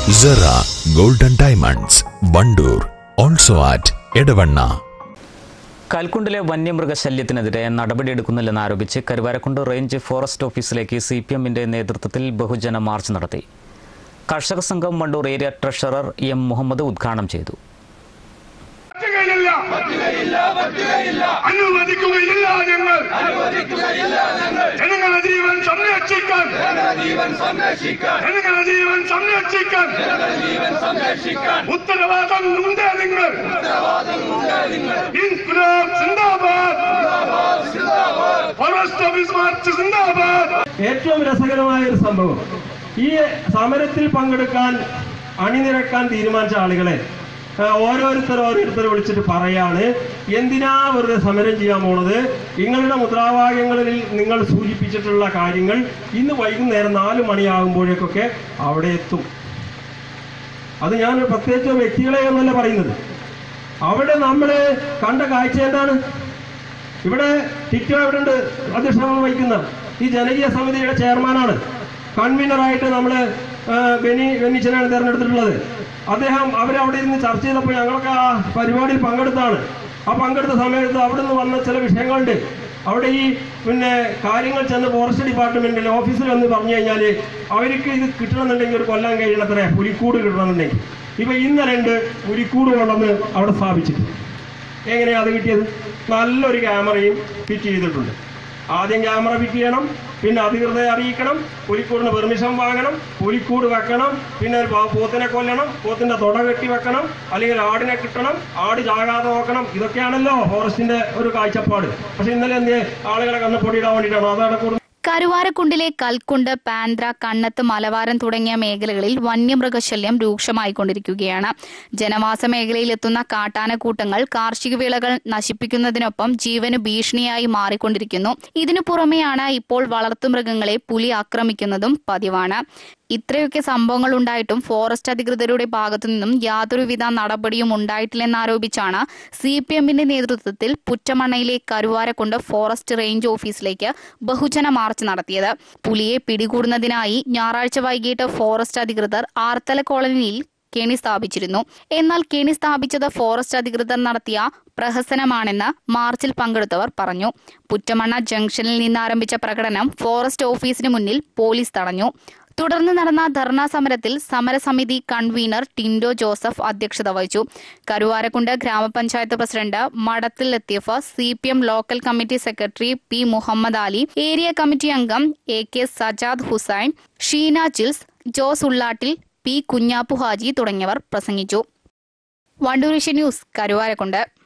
Cera golden diamonds Wandoor also at Edavanna കൽക്കുണ്ടിലെ വന്യമൃഗശല്യത്തിനെതിരെ നടപടിയെടുക്കുന്നില്ലെന്ന് ആരോപിച്ച് കരുവാരക്കുണ്ട് റേഞ്ച് ഫോറസ്റ്റ് ഓഫീസിലേക്ക് സി പി എമ്മിന്റെ നേതൃത്വത്തിൽ ബഹുജന മാർച്ച് നടത്തി കർഷക സംഘം Wandoor area treasurer M Muhammad ഉദ്ഘാടനം ചെയ്തു പറ്റുകയില്ല അനുവദിക്കുകയില്ല ഞങ്ങൾ ജനങ്ങളുടെ ജീവൻ സംരക്ഷിക്കാൻ ജനങ്ങളുടെ ജീവൻ സംരക്ഷിക്കാൻ ഉത്തരവാദം ഉണ്ട് നിങ്ങൾ ഇൻക്ലാബ് സിന്ദാബാദ് ഫോറസ്റ്റ് ഓഫീസ് മാർച്ച് സിന്ദാബാദ് ഏറ്റവും രസകരമായ ഒരു സംഭവം ഈ സമരത്തിൽ പങ്കെടുക്കാൻ അണിനിരക്കാൻ തീരുമാനിച്ച ആളുകളെ ആ, ഓരോരുത്തർ ഓരോരുത്തർ വിളിച്ചിട്ട് പറയാണ് എന്തിനാ വെറുതെ സമരം ചെയ്യാൻ പോണത് നിങ്ങളുടെ മുദ്രാവാക്യങ്ങളിൽ നിങ്ങൾ സൂചിപ്പിച്ചിട്ടുള്ള കാര്യങ്ങൾ ഇന്ന് വൈകുന്നേരം നാല് മണിയാകുമ്പോഴേക്കൊക്കെ അവിടെ എത്തും അത് ഞാൻ പ്രത്യേകിച്ച് വ്യക്തികളെ ഒന്നല്ല പറയുന്നത് അവിടെ നമ്മൾ കണ്ട കാഴ്ച എന്താണ് ഇവിടെ ടിറ്റോ ഇവിടെ ഉണ്ട് അധ്യക്ഷത വഹിക്കുന്ന ഈ ജനകീയ സമിതിയുടെ ചെയർമാനാണ് കൺവീനറായിട്ട് നമ്മൾ ബെനി ബെന്നിച്ചനാണ് തിരഞ്ഞെടുത്തിട്ടുള്ളത് അദ്ദേഹം അവരവിടെ ഇരുന്ന് ചർച്ച ചെയ്തപ്പോൾ ഞങ്ങളൊക്കെ ആ പരിപാടിയിൽ പങ്കെടുത്താണ് ആ പങ്കെടുത്ത സമയത്ത് അവിടെ നിന്ന് വന്ന ചില വിഷയങ്ങളുണ്ട് അവിടെ ഈ പിന്നെ കാര്യങ്ങൾ ചെന്ന് ഫോറസ്റ്റ് ഡിപ്പാർട്ട്മെന്റിൽ ഓഫീസിൽ വന്ന് പറഞ്ഞു കഴിഞ്ഞാൽ അവർക്ക് ഇത് കിട്ടണമെന്നുണ്ടെങ്കിൽ ഒരു കൊല്ലം കഴിയണത്രേ പുലിക്കൂട് കിട്ടണമെന്നുണ്ടെങ്കിൽ ഇപ്പൊ ഇന്നലെ ഉണ്ട് പുലിക്കൂട് കൊണ്ടുവന്ന് അവിടെ സ്ഥാപിച്ചിട്ടുണ്ട് എങ്ങനെയാ അത് കിട്ടിയത് നല്ലൊരു ക്യാമറയും ഫിറ്റ് ചെയ്തിട്ടുണ്ട് ആദ്യം ക്യാമറ ഫിറ്റ് ചെയ്യണം പിന്നെ അധികൃതരെ അറിയിക്കണം പുലിക്കൂടിന് പെർമിഷൻ വാങ്ങണം പുലിക്കൂട് വെക്കണം പിന്നെ ഒരു പാ- പോത്തിനെ കൊല്ലണം പോത്തിന്റെ തുട കെട്ടി വെക്കണം അല്ലെങ്കിൽ ആടിനെ കിട്ടണം ആട് ചാകാതെ നോക്കണം ഇതൊക്കെയാണല്ലോ ഫോറസ്റ്റിന്റെ ഒരു കാഴ്ചപ്പാട് പക്ഷെ ഇന്നലെ എന്തേ ആളുകളെ കണ്ണ് പൊടിയിടാൻ വേണ്ടിയിട്ടാണോ അതാണ് കൂടുതൽ കരുവാരക്കുണ്ടിലെ കൽക്കുണ്ട് പാൻദ്ര കണ്ണത്ത് മലവാരം തുടങ്ങിയ മേഖലകളിൽ വന്യമൃഗശല്യം രൂക്ഷമായിക്കൊണ്ടിരിക്കുകയാണ് ജനവാസ മേഖലയിൽ എത്തുന്ന കാട്ടാനക്കൂട്ടങ്ങൾ കാർഷിക വിളകൾ നശിപ്പിക്കുന്നതിനൊപ്പം ജീവന് ഭീഷണിയായി മാറിക്കൊണ്ടിരിക്കുന്നു ഇതിനു പുറമെയാണ് ഇപ്പോൾ വളർത്തുമൃഗങ്ങളെ പുലി ആക്രമിക്കുന്നതും പതിവാണ് ഇത്രയൊക്കെ സംഭവങ്ങൾ ഉണ്ടായിട്ടും ഫോറസ്റ്റ് അധികൃതരുടെ ഭാഗത്തു നിന്നും യാതൊരുവിധ നടപടിയും ഉണ്ടായിട്ടില്ലെന്നാരോപിച്ചാണ് സി പി എമ്മിന്റെ നേതൃത്വത്തിൽ പുറ്റമണ്ണയിലെ കരുവാരക്കുണ്ട് ഫോറസ്റ്റ് റേഞ്ച് ഓഫീസിലേക്ക് ബഹുജന മാർച്ച് നടത്തിയത് പുലിയെ പിടികൂടുന്നതിനായി ഞായറാഴ്ച വൈകിട്ട് ഫോറസ്റ്റ് അധികൃതർ ആർത്തല കോളനിയിൽ കെണി സ്ഥാപിച്ചിരുന്നു എന്നാൽ കെണി സ്ഥാപിച്ചത് ഫോറസ്റ്റ് അധികൃതർ നടത്തിയ പ്രഹസനമാണെന്ന് മാർച്ചിൽ പങ്കെടുത്തവർ പറഞ്ഞു പുറ്റമണ്ണ ജംഗ്ഷനിൽ നിന്ന് ആരംഭിച്ച പ്രകടനം ഫോറസ്റ്റ് ഓഫീസിന് മുന്നിൽ പോലീസ് തടഞ്ഞു തുടർന്ന് നടന്ന ധർണാ സമരത്തിൽ സമരസമിതി കൺവീനർ ടിൻഡോ ജോസഫ് അധ്യക്ഷത വഹിച്ചു കരുവാരക്കുണ്ട് ഗ്രാമപഞ്ചായത്ത് president Madathil Latheef C P M local committee secretary P Muhammad Ali area committee അംഗം എ കെ സജാദ് ഹുസൈൻ ഷീന ചിൽസ് ജോസ് ഉള്ളാട്ടിൽ പി കുഞ്ഞാപ്പു ഹാജി തുടങ്ങിയവർ പ്രസംഗിച്ചു വണ്ടൂരിഷ ന്യൂസ് കരുവാരക്കുണ്ട്